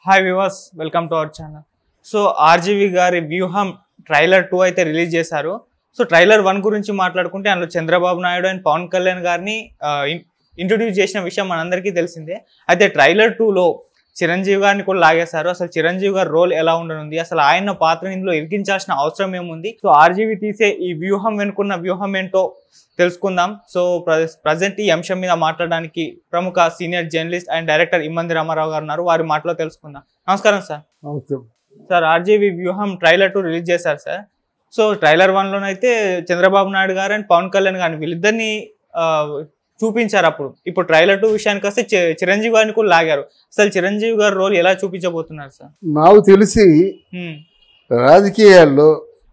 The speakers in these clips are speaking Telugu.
హాయ్ వివాస్ welcome to our channel so RGV గారి వ్యూహం ట్రైలర్ టూ అయితే రిలీజ్ చేశారు సో ట్రైలర్ వన్ గురించి మాట్లాడుకుంటే అందులో చంద్రబాబు నాయుడు అండ్ పవన్ కళ్యాణ్ గారిని ఇంట్రొడ్యూస్ చేసిన విషయం మనందరికీ తెలిసిందే అయితే ట్రైలర్ టూలో చిరంజీవి గారిని కూడా లాగేశారు అసలు చిరంజీవి గారి రోల్ ఎలా ఉండనుంది అసలు ఆయన పాత్ర ఇందులో ఇరికించాల్సిన అవసరం ఏముంది సో ఆర్జీవి తీసే ఈ వ్యూహం వెనుకున్న వ్యూహం ఏంటో తెలుసుకుందాం సో ప్రజెంట్ ఈ అంశం మీద మాట్లాడడానికి ప్రముఖ senior journalist and director Immandi Ramarao గారు ఉన్నారు వారి మాటలో తెలుసుకుందాం నమస్కారం సార్ నమస్తే sir RGV Vyuham trailer two release చేశారు సార్ సో ట్రైలర్ వన్లోనైతే చంద్రబాబు నాయుడు గారు అండ్ పవన్ కళ్యాణ్ గారిని వీళ్ళిద్దరిని ఆ, చూపించారు అప్పుడు ఇప్పుడు ట్రైలర్ టూ విషయానికి వస్తే చి- చిరంజీవి గారిని కూడా లాగారు అసలు చిరంజీవి గారి రోల్ ఎలా చూపించబోతున్నారు సార్ నాకు తెలిసి హ్మ్, రాజకీయాల్లో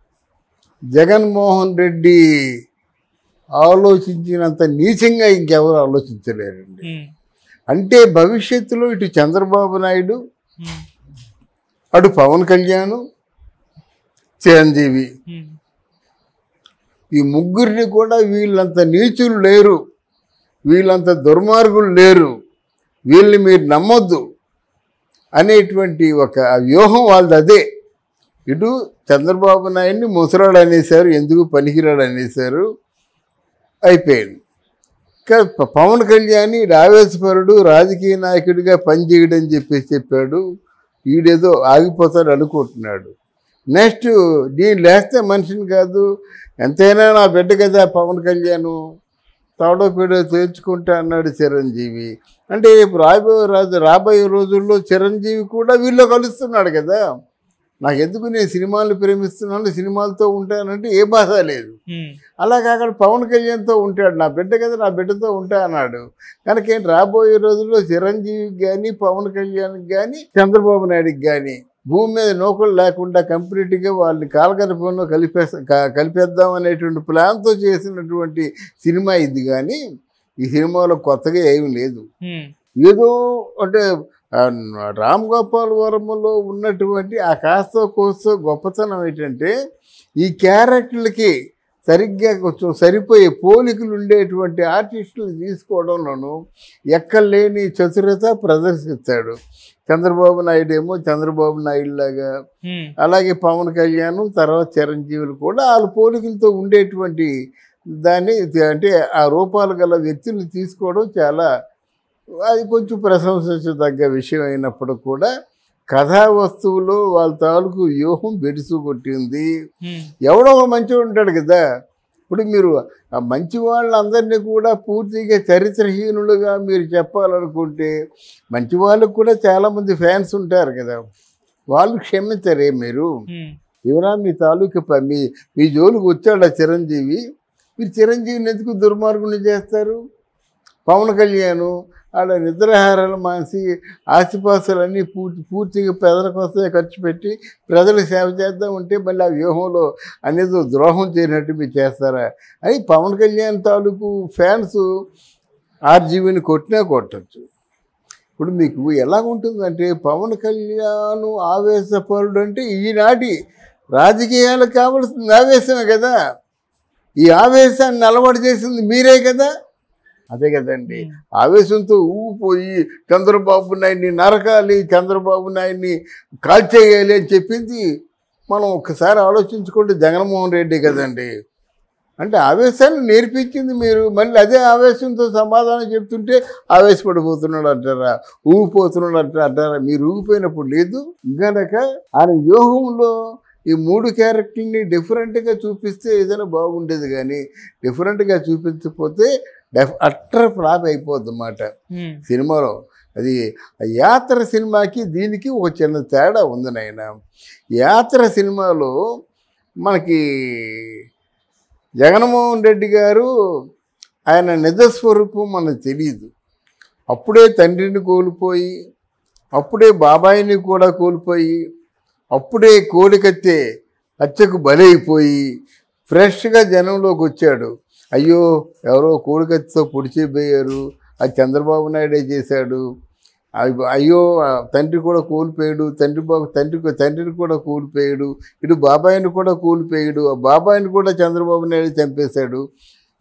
జగన్మోహన్ రెడ్డి ఆలోచించినంత నీచంగా ఇంకెవరు ఆలోచించలేరండి హ్మ్, అంటే భవిష్యత్తులో ఇటు చంద్రబాబు నాయుడు హ్మ్, అటు పవన్ కళ్యాణ్ చిరంజీవి హ్మ్, ఈ ముగ్గురిని కూడా వీళ్ళంత నీచులు లేరు వీళ్ళంత దుర్మార్గులు లేరు వీళ్ళని మీరు నమ్మొద్దు అనేటువంటి ఒక వ్యూహం వాళ్ళది అదే ఇటు చంద్రబాబు నాయుడిని ముసరాడు అనేశారు ఎందుకు పనికిరాడు అనేశారు అయిపోయింది ఇంకా ప- పవన్ కళ్యాణ్ రావేశ్వరుడు రాజకీయ నాయకుడిగా పనిచేయడని చెప్పేసి చెప్పాడు ఈడేదో ఆగిపోతాడు అనుకుంటున్నాడు నెక్స్ట్ నేను లేస్తే మనిషిని కాదు ఎంతైనా నా బిడ్డ కదా పవన్ కళ్యాణ్ తాడో పీడో తేల్చుకుంటా అన్నాడు చిరంజీవి అంటే రేపు రాబోయే రాజు రాబోయే రోజుల్లో చిరంజీవి కూడా వీళ్ళు కలుస్తున్నాడు కదా నాకు ఎందుకు నేను సినిమాలు ప్రేమిస్తున్నాను సినిమాలతో ఉంటానంటే ఏ బాధ లేదు హ్మ్, అలాగే అక్కడ పవన్ కళ్యాణ్తో ఉంటాడు నా బిడ్డ కదా నా బిడ్డతో ఉంటా అన్నాడు కనుక ఏంటి రాబోయే రోజుల్లో చిరంజీవికి కానీ పవన్ కళ్యాణ్కి కానీ చంద్రబాబు నాయుడుకి కానీ భూమి మీద నౌకలు లేకుండా కంప్లీట్గా వాళ్ళని కాలగర్భంలో కలిపే కలిపేద్దాం అనేటువంటి ప్లాన్తో చేసినటువంటి సినిమా ఇది కానీ ఈ సినిమాలో కొత్తగా ఏమీ లేదు హ్మ్, ఏదో అంటే ఆ, రామ్ గోపాల్ వర్మలో ఉన్నటువంటి ఆ కాస్త కోస్తో గొప్పతనం ఏంటంటే ఈ క్యారెక్టర్లకి సరిగ్గా కొంచెం సరిపోయే పోలికలు ఉండేటువంటి ఆర్టిస్టులు తీసుకోవడంలోనూ ఎక్కలేని చతురత ప్రదర్శిస్తాడు చంద్రబాబు నాయుడు ఏమో చంద్రబాబు నాయుడు లాగా హ్మ్, అలాగే పవన్ కళ్యాణ్ తర్వాత చిరంజీవులు కూడా వాళ్ళ పోలికలతో ఉండేటువంటి దాన్ని అంటే ఆ రూపాలు గల వ్యక్తులు తీసుకోవడం చాలా అది కొంచెం ప్రశంసించదగ్గ విషయం అయినప్పుడు కూడా కథా వస్తువులో వాళ్ళ తాలూకు వ్యూహం బెడిసు కొట్టింది హ్మ్, ఎవడో ఒక మంచివాడు ఉంటాడు కదా ఇప్పుడు మీరు ఆ మంచి వాళ్ళందరినీ కూడా పూర్తిగా చరిత్రహీనులుగా మీరు చెప్పాలనుకుంటే మంచి వాళ్ళకు కూడా చాలామంది ఫ్యాన్స్ ఉంటారు కదా వాళ్ళు క్షమించరే మీరు హ్మ్, ఎవరా మీ తాలూకు ప- మీ మీ జోలికి వచ్చాడు ఆ చిరంజీవి మీరు చిరంజీవిని ఎందుకు దుర్మార్గుని చేస్తారు పవన్ కళ్యాణ్ ఆడ నిద్రాహారాలు మానేసి ఆస్తిపాస్తులన్నీ పూర్తి పూర్తిగా ప్రజల కోసమే ఖర్చు పెట్టి ప్రజలకు సేవ చేద్దాం ఉంటే మళ్ళీ ఆ వ్యూహంలో అనేది ద్రోహం చేయనట్టు మీరు చేస్తారా అని పవన్ కళ్యాణ్ తాలూకు ఫ్యాన్స్ ఆర్జీవిని కొట్టినా కొట్టచ్చు ఇప్పుడు మీకు ఎలా ఉంటుందంటే పవన్ కళ్యాణ్ ఆవేశపరుడు అంటే ఈనాటి రాజకీయాలకు కావలసిన ఆవేశమే కదా ఈ ఆవేశాన్ని అలవాటు చేసింది మీరే కదా అదే కదండి హ్మ్, ఆవేశంతో ఊగిపోయి చంద్రబాబు నాయుడిని నరకాలి చంద్రబాబు నాయుడిని కాల్చేయాలి అని చెప్పింది మనం ఒక్కసారి ఆలోచించుకుంటే జగన్మోహన్ రెడ్డి కదండి అంటే ఆవేశాన్ని నేర్పించింది మీరు మళ్ళీ అదే ఆవేశంతో సమాధానం చెప్తుంటే ఆవేశపడిపోతున్నాడు అంటారా ఊగిపోతున్నాడు అంటారా అంటారా మీరు ఊగిపోయినప్పుడు లేదు గనక ఆయన వ్యూహంలో ఈ మూడు క్యారెక్టర్ని డిఫరెంట్గా చూపిస్తే ఏదైనా బాగుండేది కానీ డిఫరెంట్గా చూపించకపోతే డెఫ్ అట్టర్ ఫ్లాప్ అయిపోద్ది అన్నమాట హ్మ్, సినిమాలో అది ఆ యాత్ర సినిమాకి దీనికి ఒక చిన్న తేడా ఉంది నాయన యాత్ర సినిమాలో మనకి జగన్మోహన్ రెడ్డి గారు ఆయన నిజస్వరూపం మనకు తెలియదు అప్పుడే తండ్రిని కోల్పోయి అప్పుడే బాబాయిని కూడా కోల్పోయి అప్పుడే కోడికత్తే హత్యకు బలైపోయి ఫ్రెష్గా జనంలోకి వచ్చాడు అయ్యో ఎవరో కోడికత్తితో పొడిచిపోయారు అది చంద్రబాబు నాయుడే చేశాడు అయ్యో- అయ్యో ఆ తండ్రి కూడా కోల్పోయాడు తండ్రి బాబు తండ్రి తండ్రిని కూడా కోల్పోయాడు ఇటు బాబాయిని కూడా కోల్పోయాడు ఆ బాబాయిని కూడా చంద్రబాబు నాయుడు చంపేశాడు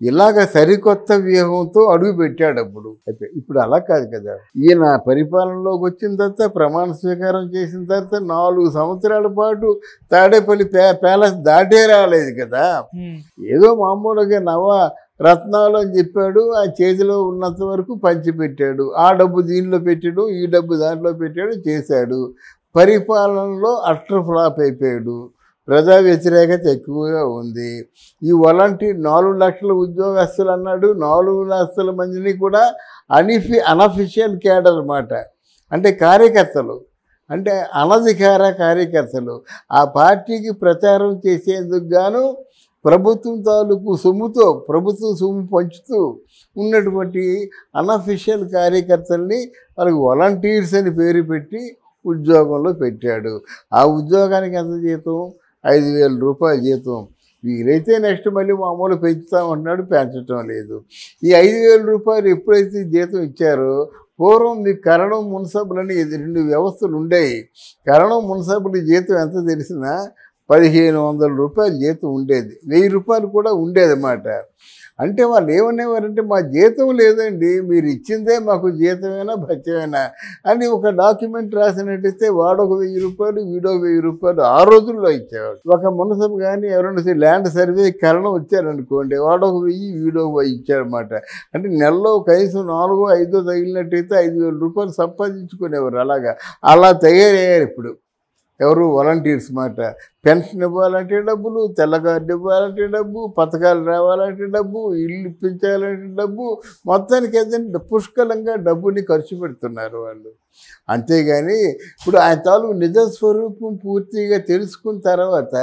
ఇలాగ సరికొత్త వ్యూహంతో అడుగు పెట్టాడు అప్పుడు అయితే ఇప్పుడు అలా కాదు కదా ఈయన పరిపాలనలోకి వచ్చిన తర్వాత ప్రమాణ స్వీకారం చేసిన తర్వాత నాలుగు సంవత్సరాల పాటు తాడేపల్లి పే ప్యాలెస్ దాటే రాలేదు కదా ఉమ్, ఏదో మామూలుగా నవ రత్నాలు అని చెప్పాడు ఆ చేతిలో ఉన్నంత వరకు పంచిపెట్టాడు ఆ డబ్బు దీనిలో పెట్టాడు ఈ డబ్బు దాంట్లో పెట్టాడు చేశాడు పరిపాలనలో అట్టర్ ఫ్లాప్ అయిపోయాడు ప్రజా వ్యతిరేకత ఎక్కువగా ఉంది ఈ వాలంటీర్ నాలుగు లక్షల ఉద్యోగస్తులు అన్నాడు నాలుగు లక్షల మందిని కూడా అనిఫి అనఫిషియల్ క్యాడర్ అన్నమాట అంటే కార్యకర్తలు అంటే అనధికార కార్యకర్తలు ఆ పార్టీకి ప్రచారం చేసేందుకు గాను ప్రభుత్వం తాలూకు సొమ్ముతో ప్రభుత్వం సొమ్ము పంచుతూ ఉన్నటువంటి అనఫిషియల్ కార్యకర్తల్ని వాళ్ళకి వాలంటీర్స్ అని పేరు పెట్టి ఉద్యోగంలో పెట్టాడు ఆ ఉద్యోగానికి ఎంత జీతం ఐదు వేల రూపాయల జీతం వీలైతే నెక్స్ట్ మళ్ళీ మామూలు పెంచుతామంటున్నాడు పెంచటం లేదు ఈ ఐదు వేల రూపాయలు ఎప్పుడైతే జీతం ఇచ్చారో పూర్వం మీకు కరణం మున్సబులని ఇది రెండు వ్యవస్థలు ఉండేవి కరణం మున్సబుల జీతం ఎంత తెలిసినా పదిహేను వందల రూపాయల జీతం ఉండేది వెయ్యి రూపాయలు కూడా ఉండేది అన్నమాట అంటే వాళ్ళు ఏమనేవారంటే మా జీతం లేదండి మీరు ఇచ్చిందే మాకు జీతమేనా భత్యమేనా అని ఒక డాక్యుమెంట్ రాసినట్టయితే వాడొక వెయ్యి రూపాయలు వీడో వెయ్యి రూపాయలు ఆ రోజుల్లో ఇచ్చేవాడు ఒక మునసబు కానీ ఎవరైనా సరే ల్యాండ్ సర్వే కరణం వచ్చారనుకోండి వాడొక వెయ్యి వీడో వెయ్యి ఇచ్చారన్నమాట అంటే నెలలో కనీసం నాలుగో ఐదో తగిలినట్టయితే ఐదు వేల రూపాయలు సంపాదించుకునేవారు అలాగా అలా తయారయ్యారు ఇప్పుడు ఎవరు వాలంటీర్స్ మాట పెన్షన్ ఇవ్వాలంటే డబ్బులు తెల్ల కార్డు ఇవ్వాలంటే డబ్బు పథకాలు రావాలంటే డబ్బు ఇల్లు ఇప్పించాలంటే డబ్బు మొత్తానికి ఏదంటే పుష్కలంగా డబ్బుని ఖర్చు పెడుతున్నారు వాళ్ళు అంతేగాని ఇప్పుడు ఆయన తాలూకు నిజ స్వరూపం పూర్తిగా తెలుసుకున్న తర్వాత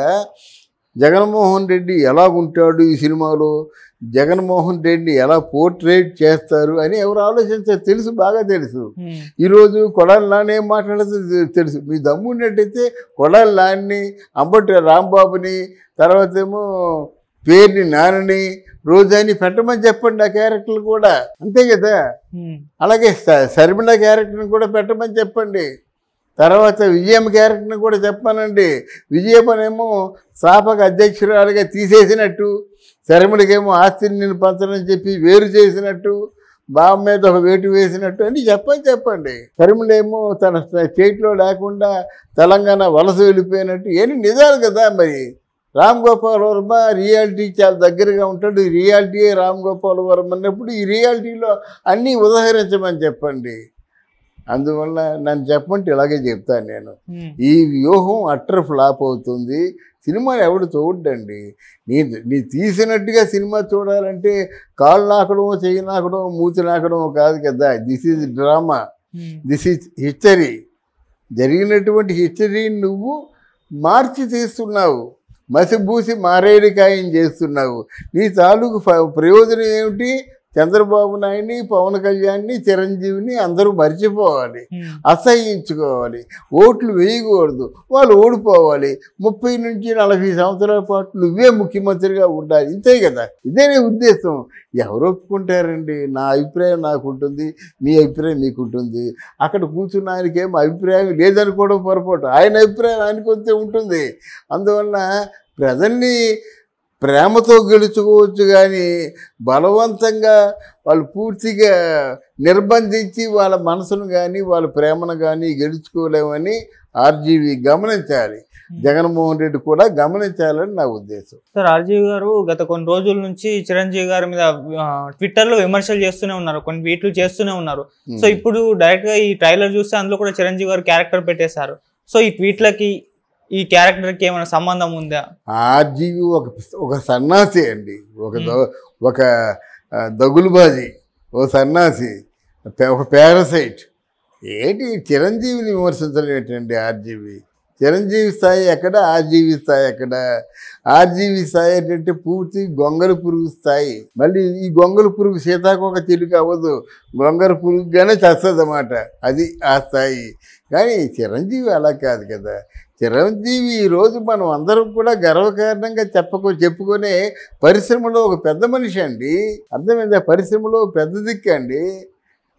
జగన్మోహన్ రెడ్డి ఎలాగుంటాడు ఈ సినిమాలో జగన్మోహన్ రెడ్డి ఎలా పోర్ట్రేట్ చేస్తారు అని ఎవరు ఆలోచించారు తెలుసు బాగా తెలుసు ఉమ్, ఈరోజు కొడాలి నాని ఏం మాట్లాడుతుంది తెలుసు మీ దమ్ము ఉన్నట్టయితే కొడాలి నాన్ని అంబటి రాంబాబుని తర్వాత ఏమో పేరుని నాన్నని రోజాని పెట్టమని చెప్పండి ఆ క్యారెక్టర్లు కూడా అంతే కదా ఉమ్, అలాగే స- శర్మిల క్యారెక్టర్ని కూడా పెట్టమని చెప్పండి తర్వాత విజయం క్యారెక్టర్ని కూడా చెప్పానండి విజయపనేమో స్థాపక అధ్యక్షురాలుగా తీసేసినట్టు శర్మిలకేమో ఆస్తిని నేను పంచనని చెప్పి వేరు చేసినట్టు బాబు మీద ఒక వేటు వేసినట్టు అని చెప్పని చెప్పండి శర్మిలేమో తన స్టేట్లో లేకుండా తెలంగాణ వలస వెళ్ళిపోయినట్టు ఏమి నిజాలు కదా మరి రామ్ గోపాల్ వర్మ రియాలిటీ చాలా దగ్గరగా ఉంటాడు ఈ రియాలిటీయే రామ్ గోపాల్ వర్మ అన్నప్పుడు ఈ రియాలిటీలో అన్నీ ఉదహరించమని చెప్పండి అందువల్ల నన్ను చెప్పమంటే ఇలాగే చెప్తాను నేను ఉమ్, ఈ వ్యూహం అట్టర్ ఫ్లాప్ అవుతుంది సినిమాని ఎవడు చూడండి నీ నీ తీసినట్టుగా సినిమా చూడాలంటే కాళ్ళు నాకడం చెయ్యి నాకడం మూతి నాకడం కాదు కదా this is drama um, this is history జరిగినటువంటి హిస్టరీని నువ్వు మార్చి తీస్తున్నావు మసిబూసి మారేడికాయం చేస్తున్నావు నీ తాలూకు ఫ- ప్రయోజనం ఏమిటి చంద్రబాబు నాయుడిని పవన్ కళ్యాణ్ని చిరంజీవిని అందరూ మర్చిపోవాలి ఉమ్, అసహ్యించుకోవాలి ఓట్లు వేయకూడదు వాళ్ళు ఓడిపోవాలి ముప్పై నుంచి నలభై సంవత్సరాల పాటు నువ్వే ముఖ్యమంత్రిగా ఉండాలి ఇంతే కదా ఇదే నీ ఉద్దేశం ఎవరు ఒప్పుకుంటారండి నా అభిప్రాయం నాకు ఉంటుంది మీ అభిప్రాయం మీకు ఉంటుంది అక్కడ కూర్చున్న ఆయనకి ఏం అభిప్రాయం లేదనుకోవడం పొరపాటు ఆయన అభిప్రాయం ఆయనకు వస్తే ఉంటుంది అందువల్ల ప్రజల్ని ప్రేమతో గెలుచుకోవచ్చు కానీ బలవంతంగా వాళ్ళు పూర్తిగా నిర్బంధించి వాళ్ళ మనసును కానీ వాళ్ళ ప్రేమను కానీ గెలుచుకోలేమని ఆర్జీవి గమనించాలి జగన్మోహన్ రెడ్డి కూడా గమనించాలని నా ఉద్దేశం సార్ ఆర్జీవి గారు గత కొన్ని రోజుల నుంచి చిరంజీవి గారి మీద ఆ, ట్విట్టర్ లో విమర్శలు చేస్తూనే ఉన్నారు కొన్ని ట్వీట్లు చేస్తూనే ఉన్నారు సో ఇప్పుడు డైరెక్ట్ గా ఈ ట్రైలర్ చూస్తే అందులో కూడా చిరంజీవి గారు క్యారెక్టర్ పెట్టేశారు సో ఈ ట్వీట్లకి ఈ క్యారెక్టర్ కి ఏమైనా సంబంధం ఉందా ఆర్జీవి ఒక ఒక సన్నాసి అండి ఒక ద- ఒక ఆ, దగులుబాజీ ఓ సన్నాసి పే- ఒక పారసైట్ ఏంటి చిరంజీవిని విమర్శించడం ఏంటండి ఆర్జీవి చిరంజీవి స్థాయి ఎక్కడ ఆర్జీవి స్థాయి ఎక్కడ ఆర్జీవి స్థాయి ఏంటంటే పూర్తి గొంగల పురుగు స్థాయి మళ్ళీ ఈ గొంగల పురుగు సీతాకోక చిలుక అవ్వదు గొంగల పురుగుగానే చస్తుంది అన్నమాట అది ఆ స్థాయి కానీ చిరంజీవి అలా కాదు కదా చిరంజీవి ఈరోజు మనం అందరం కూడా గర్వకారణంగా చెప్పకు చెప్పుకునే పరిశ్రమలో ఒక పెద్ద మనిషి అండి అర్థమైందా పరిశ్రమలో పెద్ద దిక్కు అండి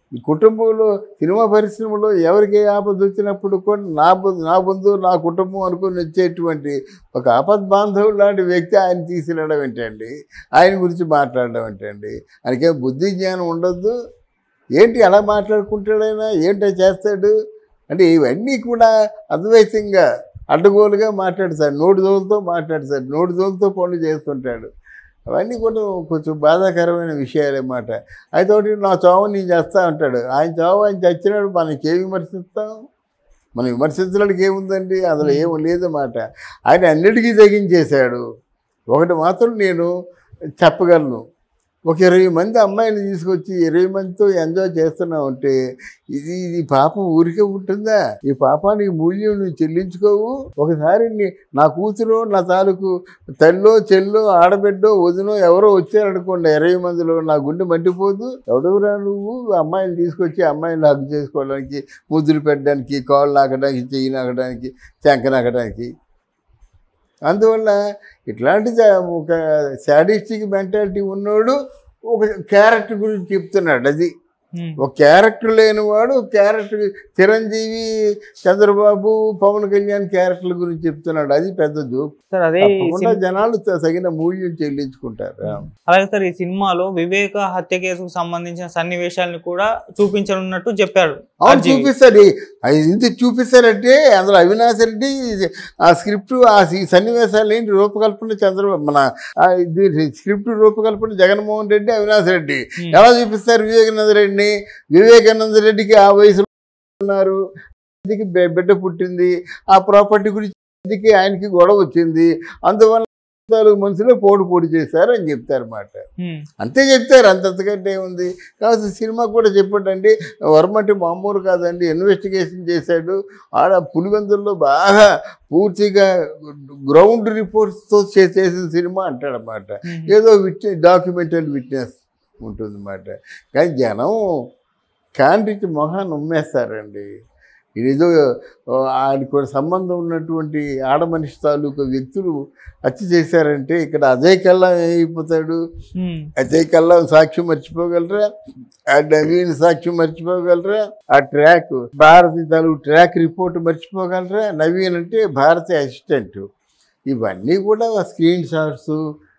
ఈ కుటుంబంలో సినిమా పరిశ్రమలో ఎవరికి ఏ ఆపద వచ్చినప్పుడు కూడా నా బు- నా బంధువు నా కుటుంబం అనుకుని వచ్చేటువంటి ఒక ఆపద్ బాంధవుడు లాంటి వ్యక్తి ఆయన తీసుకెళ్ళడం ఏంటండి ఆయన గురించి మాట్లాడడం ఏంటండి ఆయనకేం బుద్ధి జ్ఞానం ఉండొద్దు ఏంటి అలా మాట్లాడుకుంటాడైనా ఏంటో చేస్తాడు అంటే ఇవన్నీ కూడా అద్వైతంగా అడ్డగోలుగా మాట్లాడతాడు నోటి దోలతో మాట్లాడతాడు నోటి దోలతో పనులు చేస్తుంటాడు అవన్నీ కూడా కొంచెం బాధాకరమైన విషయాలన్నమాట అయితే ఒకటి నా చావు నేను చేస్తా అంటాడు ఆయన చావు ఆయన చచ్చినాడు మనకి ఏమి విమర్శిస్తాం మనం విమర్శించడానికి ఏముందండి అందులో ఏమి లేదన్నమాట ఆయన అన్నిటికీ తెగించేశాడు ఒకటి మాత్రం నేను చెప్పగలను ఒక ఇరవై మంది అమ్మాయిలు తీసుకొచ్చి ఇరవై మందితో ఎంజాయ్ చేస్తున్నావు అంటే ఇది ఇది పాపం ఊరికే ఉంటుందా ఈ పాపానికి మూల్యం నువ్వు చెల్లించుకోవు ఒకసారి నీ- నా కూతురు నా తాలూకు తల్లో చెల్లో ఆడబిడ్డో వదినో ఎవరో వచ్చారనుకోండి ఇరవై మందిలో నా గుండె మండిపోదు ఎవడెవరా నువ్వు అమ్మాయిలు తీసుకొచ్చి అమ్మాయిలు హక్ చేసుకోవడానికి ముద్దులు పెట్టడానికి కాళ్ళు నాకడానికి చెయ్యి నాకడానికి చెంక నాకడానికి అందువల్ల ఇట్లాంటి జ- ఒక శాడిస్టిక్ మెంటాలిటీ ఉన్నోడు ఒక క్యారెక్టర్ గురించి చెప్తున్నాడు అది ఉమ్. ఒక క్యారెక్టర్ లేనివాడు క్యారెక్టర్ చిరంజీవి చంద్రబాబు పవన్ కళ్యాణ్ క్యారెక్టర్ల గురించి చెప్తున్నాడు అది పెద్ద జోక్ సార్ అదే ఈ తప్పకుండా సిన్- జనాలు త- తగిన మూల్యం చెల్లించుకుంటారు అలాగే సార్ ఈ సినిమాలో వివేక హత్య కేసుకు సంబంధించిన సన్నివేశాలను కూడా చూపించనున్నట్టు చెప్పారు అవును RGV. చూపిస్తారు అది ఎందుకు చూపిస్తారంటే అందులో అవినాష్ రెడ్డి ఆ స్క్రిప్ట్ ఆ సి- సన్నివేశాలు ఏంటి రూపకల్పన చంద్రబాబు మన ఆ ఇది స్క్రిప్ట్ రూపకల్పన జగన్మోహన్ రెడ్డి అవినాష్ రెడ్డి ఉమ్. ఎలా చూపిస్తారు వివేకానంద రెడ్డిని వివేకానంద రెడ్డికి ఆ వయసులో ఉన్నారు అందుకే బి- బిడ్డ పుట్టింది ఆ ప్రాపర్టీ గురించి అందుకే ఆయనకి గొడవ వచ్చింది అందువల్ల నాలుగు మనుషులు పోటు పోటు చేశారు అని చెప్తారు అన్నమాట ఉమ్. అంతే చెప్తారు అంతంతకంటే ఏముంది కాబట్టి సినిమా కూడా చెప్పండి వర్మంటి మామూలు కాదండి ఇన్వెస్టిగేషన్ చేశాడు ఆడ పులివెందుల్లో బాగా పూర్తిగా గ్రౌండ్ రిపోర్ట్స్తో చేసిన సినిమా అంటాడనమాట ఉమ్. ఏదో విట్నెస్ డాక్యుమెంటరీ విట్నెస్ ఉంటుందన్నమాట కానీ జనం కాంటికి మొహాన్ని ఉమ్మేస్తారండి ఇదేదో ఆ, ఆయనకు ఒక సంబంధం ఉన్నటువంటి ఆడ మనిషి తాలూకు వ్యక్తులు హత్య చేశారంటే ఇక్కడ అజయ్ కల్లా ఏమైపోతాడు ఉమ్. అజయ్ కల్లా సాక్ష్యం మర్చిపోగలరా ఆ నవీన్ సాక్ష్యం మర్చిపోగలరా ఆ ట్రాక్ భారతి తాలూకు ట్రాక్ రిపోర్ట్ మర్చిపోగలరా నవీన్ అంటే భారతి అసిస్టెంట్ ఇవన్నీ కూడా స్క్రీన్ షాట్స్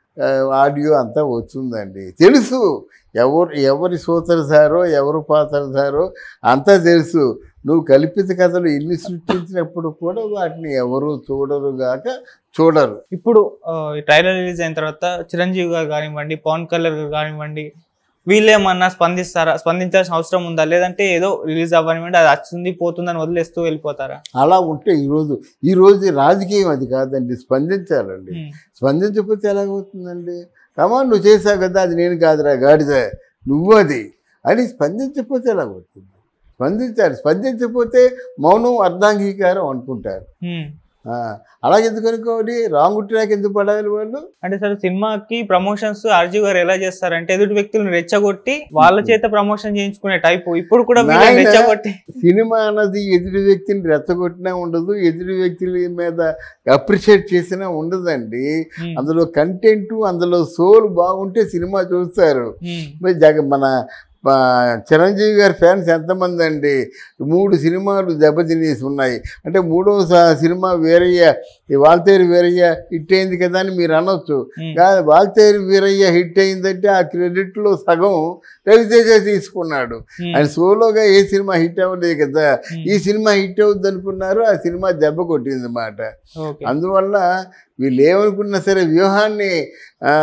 ఆడియో అంతా వచ్చిందండి తెలుసు ఎవరు ఎవరి సూత్రధారో ఎవరు పాత్రధారో అంతా తెలుసు నువ్వు కల్పిత కథలు ఎన్ని సృష్టించినప్పుడు కూడా వాటిని ఎవరు చూడరు గాక చూడరు ఇప్పుడు ఆ, ఈ ట్రైలర్ రిలీజ్ అయిన తర్వాత చిరంజీవి గారు కానివ్వండి పవన్ కళ్యాణ్ గారు కానివ్వండి వీళ్ళేమన్నా స్పందిస్తారా స్పందించాల్సిన అవసరం ఉందా లేదంటే ఏదో రిలీజ్ అవ్వనివ్వండి అది వచ్చింది పోతుందని వదిలేస్తూ వెళ్ళిపోతారా అలా ఉంటే ఈరోజు ఈరోజు రాజకీయం అది కాదండి స్పందించాలండి ఉమ్. స్పందించకపోతే ఎలాగవుతుందండి కమా నువ్వు చేసావు కదా అది నేను కాదురా గాడిద నువ్వు అది అని స్పందించకపోతే ఎలాగవుతుంది స్పందించాలి స్పందించకపోతే మౌనం అర్ధాంగీకారం అనుకుంటారు ఉమ్. ఆ, అలాగే ఎందుకు అనుకోవాలి రాంగ్ ట్రాక్ ఎందుకు పడాలి వాళ్ళు అంటే సార్ సినిమాకి ప్రమోషన్స్ ఆర్జీ గారు ఎలా చేస్తారంటే ఎదుటి వ్యక్తులను రెచ్చగొట్టి వాళ్ళ చేత ప్రమోషన్ చేయించుకునే టైప్ ఇప్పుడు కూడా వీళ్ళని నాయనా. రెచ్చగొట్టి సినిమా అన్నది ఎదుటి వ్యక్తిని రెచ్చగొట్టినా ఉండదు ఎదుటి వ్యక్తుల మీద అప్రిషియేట్ చేసినా ఉండదండి ఉమ్. అందులో కంటెంట్ అందులో సోల్ బాగుంటే సినిమా చూస్తారు ఉమ్. మరి జగ మన ఆ, చిరంజీవి గారి ఫ్యాన్స్ ఎంతమంది అండి మూడు సినిమాలు దెబ్బతినేసి ఉన్నాయి అంటే మూడో స- సినిమా వేరయ్య ఈ వాల్తేరు వీరయ్య హిట్ అయింది కదా అని మీరు అనొచ్చు ఉమ్. కాదు వాల్తేరు వీరయ్య హిట్ అయిందంటే ఆ క్రెడిట్లో సగం రవితేజ తీసుకున్నాడు ఉమ్. ఆయన సోలోగా ఏ సినిమా హిట్ అవ్వలేదు కదా ఉమ్. ఈ సినిమా హిట్ అవుద్ది అనుకున్నారు ఆ సినిమా దెబ్బ కొట్టింది అన్నమాట ఓకే అందువల్ల వీళ్ళు ఏమనుకున్నా సరే వ్యూహాన్ని ఆ,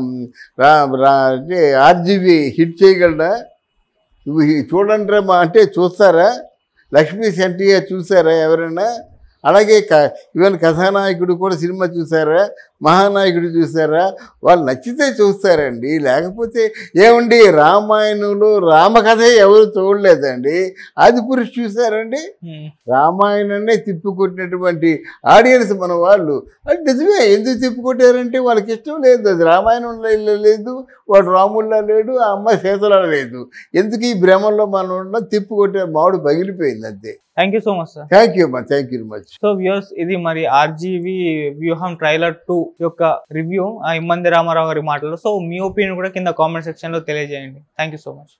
రా రా అంటే ఆర్జీబీ హిట్ చేయగలరా నువ్వు ఈ చూడండి రా మా అంటే చూస్తారా లక్ష్మీ సెంటియా చూసారా ఎవరైనా అలాగే క ఈవెన్ కథానాయకుడు కూడా సినిమా చూసారా మహానాయకుడు చూసారా వాళ్ళు నచ్చితే చూస్తారండి లేకపోతే ఏమండి రామాయణంలో రామకథ ఎవరు చూడలేదండి ఆది పురుష్ చూసారండి ఉమ్. రామాయణాన్ని తిప్పికొట్టినటువంటి ఆడియన్స్ మన వాళ్ళు అది నిజమే ఎందుకు తిప్పికొట్టారంటే వాళ్ళకి ఇష్టం లేదు అది రామాయణంలో ఇల్లు లేదు వాడు రాముల్లో లేడు ఆ అమ్మాయి సీతలో లేదు ఎందుకు ఈ భ్రమంలో మనం ఉండడం తిప్పికొట్టే మామిడి పగిలిపోయింది అంతే thank you so much sir thank you అమ్మా thank you much so views ఇది మరి ఆర్జీవి వ్యూహం ట్రైలర్ టూ యొక్క రివ్యూ ఆ ఇమ్మంది రామారావు గారి మాటలు సో మీ ఒపీనియన్ కూడా కింద కామెంట్ సెక్షన్ లో తెలియజేయండి థ్యాంక్ యూ సో మచ్